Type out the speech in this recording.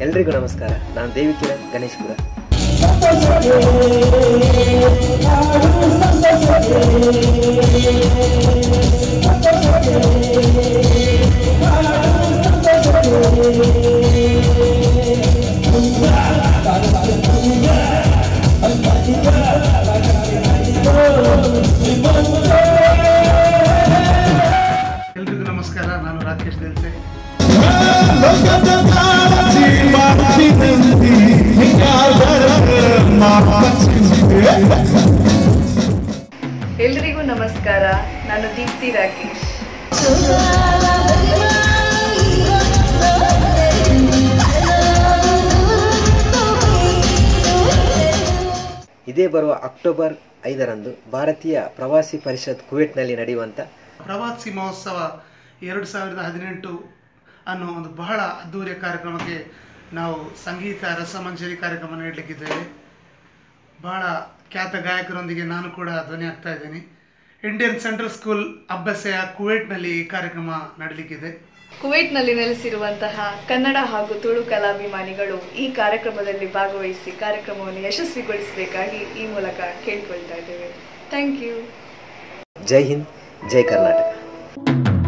ಎಲ್ರಿಗೂ ನಮಸ್ಕಾರ ನಾನು ದೇವಿ ಕಿರಣ್ ಗಣೇಶ್ಪುರ ಎಲ್ರಿಗೂ ನಮಸ್ಕಾರ ನಾನು ರಾಕೇಶ್ ದೇಲ್ತೆ ಎಲ್ರಿಗೂ ನಮಸ್ಕಾರ ನಾನು ದೀಪ್ತಿ ರಾಕೇಶ್ ಇದೇ ಬರುವ ಅಕ್ಟೋಬರ್ ಐದರಂದು ಭಾರತೀಯ ಪ್ರವಾಸಿ ಪರಿಷತ್ ಕುವೆಟ್ನಲ್ಲಿ ನಡೆಯುವಂಥ ಪ್ರವಾಸಿ ಮಹೋತ್ಸವ ಎರಡು ಸಾವಿರದ ಹದಿನೆಂಟು ಅನ್ನೋ ಒಂದು ಬಹಳ ಅದ್ಧೂರಿಯ ಕಾರ್ಯಕ್ರಮಕ್ಕೆ ನಾವು ಸಂಗೀತ ರಸಮಂಜರಿ ಕಾರ್ಯಕ್ರಮ ನೀಡಲಿಕ್ಕಿದ್ದೇವೆ ಬಹಳ ಖ್ಯಾತ ಗಾಯಕರೊಂದಿಗೆ ನಾನು ಕೂಡ ಧ್ವನಿ ಆಗ್ತಾ ಇದ್ದೀನಿ ಇಂಡಿಯನ್ ಸೆಂಟ್ರಲ್ ಸ್ಕೂಲ್ ಅಬ್ಬಸೆಯ ಕುವೈಟ್ನಲ್ಲಿ ಈ ಕಾರ್ಯಕ್ರಮ ನಡೀಲಿಕ್ಕಿದೆ ಕುವೈಟ್ನಲ್ಲಿ ನೆಲೆಸಿರುವಂತಹ ಕನ್ನಡ ಹಾಗೂ ತುಳು ಕಲಾಭಿಮಾನಿಗಳು ಈ ಕಾರ್ಯಕ್ರಮದಲ್ಲಿ ಭಾಗವಹಿಸಿ ಕಾರ್ಯಕ್ರಮವನ್ನು ಯಶಸ್ವಿಗೊಳಿಸಬೇಕಾಗಿ ಈ ಮೂಲಕ ಕೇಳ್ಕೊಳ್ತಾ ಇದ್ದೇವೆ ಥ್ಯಾಂಕ್ ಯು ಜೈ ಹಿಂದ್ ಜೈ ಕರ್ನಾಟಕ